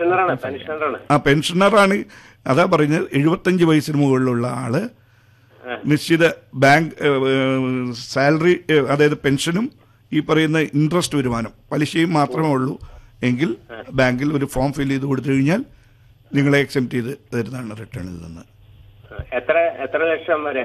പെൻഷനറാണ് പെൻഷനറാണ് ആ പെൻഷനറാണ് അതാ പറയുന്നത് എഴുപത്തഞ്ച് വയസ്സിന് മുകളിലുള്ള ആള് ആ. നിശ്ചിത ബാങ്ക് സാലറി അതായത് പെൻഷനും ഈ പറയുന്ന ഇൻട്രസ്റ്റ് വരുമാനം പലിശയും മാത്രമേ ഉള്ളൂ എങ്കിൽ ബാങ്കിൽ ഒരു ഫോം ഫിൽ ചെയ്ത് കൊടുത്തു കഴിഞ്ഞാൽ നിങ്ങളെ എക്സെപ്റ്റ് ചെയ്ത് തരുന്നതാണ് റിട്ടേണിൽ നിന്ന് എത്ര എത്ര ലക്ഷം വരെ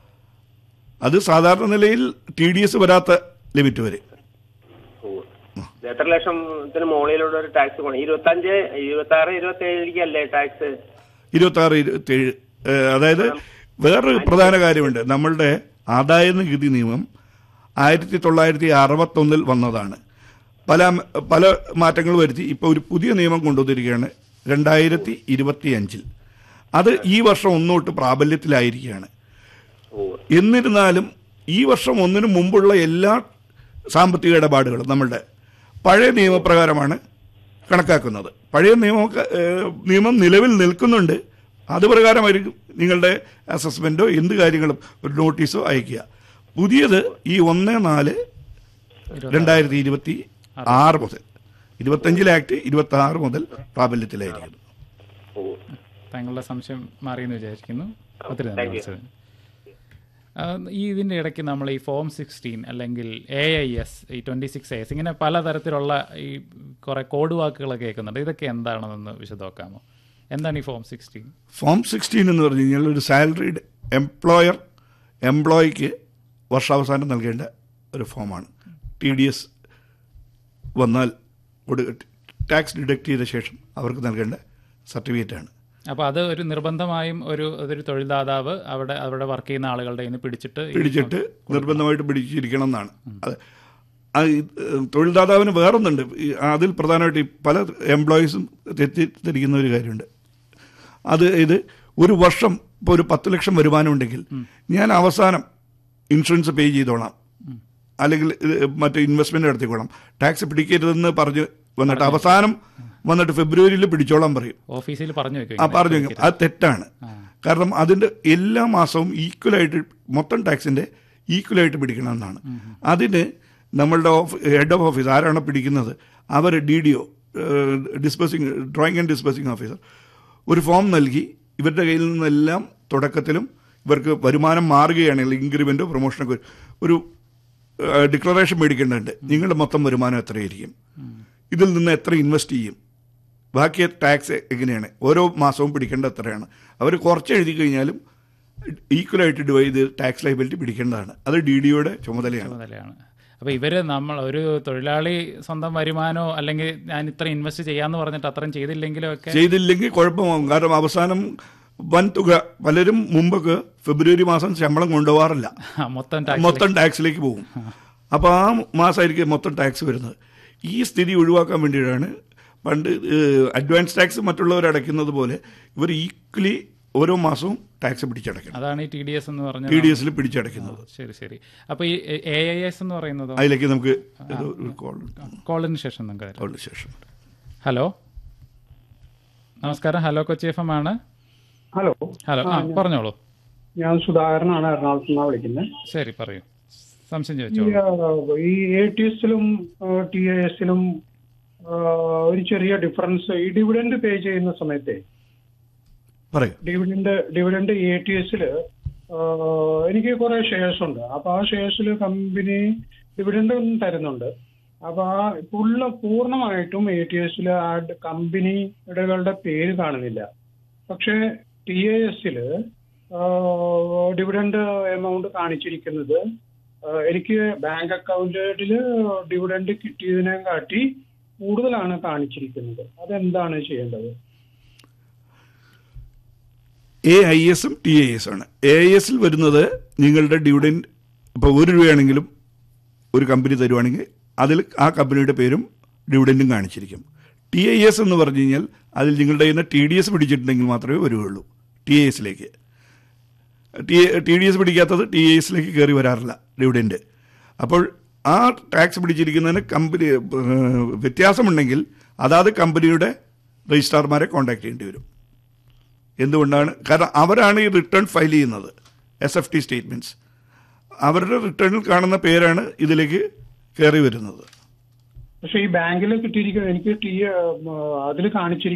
അത് സാധാരണ നിലയിൽ ടി ഡി എസ് വരാത്ത ലിമിറ്റ് വരെ ഓ. ഇത് എത്ര ലക്ഷത്തിന് മുകളിലുള്ള ഒരു ടാക്സ് പോകണം ഇരുപത്തി അഞ്ച് ഇരുപത്തി ആറ് ഇരുപത്തി ഏഴിലേക്കല്ലേ ടാക്സ് ഇരുപത്തി ആറ് ഇരുപത്തേഴ് അതായത് വേറൊരു പ്രധാന കാര്യമുണ്ട് നമ്മളുടെ ആദായ നികുതി നിയമം ആയിരത്തി തൊള്ളായിരത്തി അറുപത്തൊന്നിൽ വന്നതാണ് പല പല മാറ്റങ്ങൾ വരുത്തി ഇപ്പോൾ ഒരു പുതിയ നിയമം കൊണ്ടുവന്നിരിക്കുകയാണ് രണ്ടായിരത്തി ഇരുപത്തി അഞ്ചിൽ അത് ഈ വർഷം ഒന്നോട്ട് പ്രാബല്യത്തിലായിരിക്കുകയാണ് ഓ എന്നിരുന്നാലും ഈ വർഷം ഒന്നിനു മുമ്പുള്ള എല്ലാ സാമ്പത്തിക ഇടപാടുകളും നമ്മളുടെ പഴയ നിയമപ്രകാരമാണ് കണക്കാക്കുന്നത് പഴയ നിയമം ഏഹ്, നിയമം നിലവിൽ നിൽക്കുന്നുണ്ട് അത് പ്രകാരമായിരിക്കും നിങ്ങളുടെ അസസ്മെൻറ്റോ എന്ത് കാര്യങ്ങളും ഒരു നോട്ടീസോ അയക്കുക പുതിയത് ഈ ഒന്ന് നാല് രണ്ടായിരത്തി ഇരുപത്തി ആറ് മുതൽ ഇരുപത്തഞ്ചിലെ ആക്ട് ഇരുപത്തി ആറ് മുതൽ പ്രാബല്യത്തിലായിരിക്കുന്നു ഓ താങ്കളുടെ സംശയം മാറിയെന്ന് വിചാരിക്കുന്നു ഒത്തിരി Thank നന്ദി you. മനസ്സിലായി. ആ, ഈ ഇതിൻ്റെ ഇടയ്ക്ക് നമ്മൾ ഈ ഫോം സിക്സ്റ്റീൻ അല്ലെങ്കിൽ എ ഐ എസ് ഈ ട്വൻറ്റി സിക്സ് എസ് ഇങ്ങനെ പലതരത്തിലുള്ള ഈ കുറേ കോഡ് വാക്കുകളൊക്കെ കേൾക്കുന്നുണ്ട് ഇതൊക്കെ എന്താണെന്നൊന്ന് വിശദമാക്കാമോ എന്താണ് ഈ ഫോം സിക്സ്റ്റീൻ ഫോം സിക്സ്റ്റീൻ എന്ന് പറഞ്ഞു കഴിഞ്ഞാൽ ഒരു സാലറീഡ് എംപ്ലോയർ എംപ്ലോയിക്ക് വർഷാവസാനം നൽകേണ്ട ഒരു ഫോമാണ് ടി ഡി എസ് വന്നാൽ ടാക്സ് ഡിഡക്ട് ചെയ്ത ശേഷം അവർക്ക് നൽകേണ്ട സർട്ടിഫിക്കറ്റാണ് അപ്പോൾ അത് ഒരു നിർബന്ധമായും ഒരു അതൊരു തൊഴിൽദാതാവ് അവിടെ അവിടെ വർക്ക് ചെയ്യുന്ന ആളുകളുടെ കയ്യിൽ നിന്ന് പിടിച്ചിട്ട് ഈ- പിടിച്ചിട്ട് നിർബന്ധമായിട്ട് പിടിച്ചിരിക്കണം എന്നാണ് അത് ആ ഈ, ഏഹ്, തൊഴിൽദാതാവിന് വേറൊന്നുണ്ട് ഈ അതിൽ പ്രധാനമായിട്ട് ഈ പല എംപ്ലോയീസും തെറ്റിദ്ധരിക്കുന്ന ഒരു കാര്യമുണ്ട് അത് ഇത് ഒരു വർഷം ഇപ്പോൾ ഒരു പത്ത് ലക്ഷം വരുമാനമുണ്ടെങ്കിൽ ഞാൻ അവസാനം ഇൻഷുറൻസ് പേ ചെയ്തോളാം അല്ലെങ്കിൽ ഇത് മറ്റേ ഇൻവെസ്റ്റ്മെന്റ് നടത്തിക്കോളാം ടാക്സ് പിടിക്കരുതെന്ന് പറഞ്ഞ് വന്നിട്ട് അവസാനം വന്നിട്ട് ഫെബ്രുവരിയിൽ പിടിച്ചോളാം പറയും ഓഫീസിൽ പറഞ്ഞു വെക്കും ആ പറഞ്ഞു വെക്കും അത് തെറ്റാണ് കാരണം അതിന്റെ എല്ലാ മാസവും ഈക്വലായിട്ട് മൊത്തം ടാക്സിന്റെ ഈക്വലായിട്ട് പിടിക്കണം എന്നാണ് അതിന് നമ്മളുടെ ഹെഡ് ഓഫ് ഓഫീസ് ആരാണ് പിടിക്കുന്നത് അവർ D D O disbursing drawing and disbursing officer ഒരു ഫോം നൽകി ഇവരുടെ കയ്യിൽ നിന്നെല്ലാം തുടക്കത്തിലും ഇവർക്ക് വരുമാനം മാറുകയാണെങ്കിൽ ഇൻക്രിമെന്റോ പ്രൊമോഷനൊക്കെ ഒരു ഡിക്ലറേഷൻ മേടിക്കേണ്ടതുണ്ട് നിങ്ങളുടെ മൊത്തം വരുമാനം എത്രയായിരിക്കും ഇതിൽ നിന്ന് എത്ര ഇൻവെസ്റ്റ് ചെയ്യും ബാക്കി ടാക്സ് എങ്ങനെയാണ് ഓരോ മാസവും പിടിക്കേണ്ട എത്രയാണ് അവർ കുറച്ച് എഴുതി കഴിഞ്ഞാലും ഈക്വലായിട്ട് ഡിവൈഡ് ചെയ്ത് ടാക്സ് ലൈബിലിറ്റി പിടിക്കേണ്ടതാണ് അത് ഡി ഡിയുടെ ചുമതലയാണ് ചുമതലയാണ് അപ്പോൾ ഇവര് നമ്മൾ ഒരു തൊഴിലാളി സ്വന്തം വരുമാനമോ അല്ലെങ്കിൽ ഞാൻ ഇത്ര ഇൻവെസ്റ്റ് ചെയ്യാന്ന് പറഞ്ഞിട്ട് അത്രയും ചെയ്തില്ലെങ്കിലോ ഒക്കെ ചെയ്തില്ലെങ്കിൽ കുഴപ്പമാകും കാരണം അവസാനം വൻ തുക പലരും മുമ്പൊക്കെ ഫെബ്രുവരി മാസം ശമ്പളം കൊണ്ടുപോകാറില്ല ആ, മൊത്തം ടാക്സ് മൊത്തം ടാക്സിലേക്ക് പോകും അപ്പോൾ ആ മാസമായിരിക്കും മൊത്തം ടാക്സ് വരുന്നത് ഈ സ്ഥിതി ഒഴിവാക്കാൻ വേണ്ടിയിട്ടാണ് പണ്ട് അഡ്വാൻസ് ടാക്സ് മറ്റുള്ളവർ അടയ്ക്കുന്നത് പോലെ ഇവർ ഈക്വലി ഓരോ മാസവും ടാക്സ് പിടിച്ചടയ്ക്കണം അതാണ് ഈ ടി ഡി എസ് എന്ന് പറഞ്ഞ ടി ഡി എസിൽ പിടിച്ചടയ്ക്കുന്നത് ശരി ശരി അപ്പോൾ ഈ എ ഐ എസ് എന്ന് പറയുന്നതോ അതിലേക്ക് നമുക്ക് ഇത് ഒരു കോൾ കോളിന് ശേഷം നമുക്ക് തരാം. കോളിന് ശേഷം ഹലോ നമസ്കാരം ഹലോ കൊച്ചി എഫ് എം ആണ് ഹലോ ഹലോ ആ പറഞ്ഞോളൂ ഞാൻ സുധാകരനാണ് എറണാകുളത്ത് നിന്നാണ് വിളിക്കുന്നത് ശരി പറയൂ സംശയം ഈ ചോദിച്ചോളൂ ആ, ഈ എ ടി എസിലും ടി എ എസിലും ഒരു ചെറിയ ഡിഫറൻസ് ഈ ഡിവിഡൻഡ് പേ ചെയ്യുന്ന സമയത്തെ പറയൂ ഡിവിഡൻഡ് ഡിവിഡൻഡ് എ ടി എസില് എനിക്ക് കുറെ ഷെയർസ് ഉണ്ട് അപ്പൊ ആ ഷെയർസിൽ കമ്പനി ഡിവിഡൻഡ് തരുന്നുണ്ട് അപ്പൊ ആ ഫുള്ള പൂർണ്ണമായിട്ടും എ ടി എസിൽ ആ കമ്പനികളുടെ പേര് കാണുന്നില്ല പക്ഷേ ടി എ എസില് ഡിവിഡൻഡ് എമൗണ്ട് കാണിച്ചിരിക്കുന്നത് ആ, എനിക്ക് ബാങ്ക് അക്കൗണ്ടിൽ ഡിവിഡൻഡ് കിട്ടിയതിനെ കാട്ടി കൂടുതലാണ് കാണിച്ചിരിക്കുന്നത് അതെന്താണ് ചെയ്യേണ്ടത് എ ഐ എസും ടി ഐ എസ് ആണ് എ ഐ എസിൽ വരുന്നത് നിങ്ങളുടെ ഡിവിഡൻഡ് ഇപ്പോൾ ഒരു രൂപയാണെങ്കിലും ഒരു കമ്പനി തരുവാണെങ്കിൽ അതിൽ ആ കമ്പനിയുടെ പേരും ഡിവിഡൻഡും കാണിച്ചിരിക്കും ടി ഐ എസ് എന്ന് പറഞ്ഞു കഴിഞ്ഞാൽ അതിൽ നിങ്ങളുടെ കയ്യിൽ നിന്ന് ടി ഡി എസ് പിടിച്ചിട്ടുണ്ടെങ്കിൽ മാത്രമേ വരികയുള്ളൂ ടി ഐ എസിലേക്ക് ടി ടി ഡി എസ് പിടിക്കാത്തത് ടി ഐ എസിലേക്ക് കയറി വരാറില്ല ഡിവിഡൻഡ് അപ്പോൾ ആ ടാക്സ് പിടിച്ചിരിക്കുന്നതിന് കമ്പനി ഏഹ്, വ്യത്യാസമുണ്ടെങ്കിൽ അതാത് കമ്പനിയുടെ രജിസ്ട്രാർമാരെ കോൺടാക്ട് ചെയ്യേണ്ടി വരും എന്തുകൊണ്ടാണ് കാരണം അവരാണ് ഈ റിട്ടേൺ ഫയൽ ചെയ്യുന്നത് എസ് എഫ് ടി സ്റ്റേറ്റ്മെന്റ്സ് അവരുടെ റിട്ടേണിൽ കാണുന്ന പേരാണ് ഇതിലേക്ക് കയറി വരുന്നത് പക്ഷെ ഈ ബാങ്കിൽ കിട്ടിയിരിക്കുന്നത് എനിക്ക് ടി അതിൽ കാണിച്ചിരിക്കുന്നത്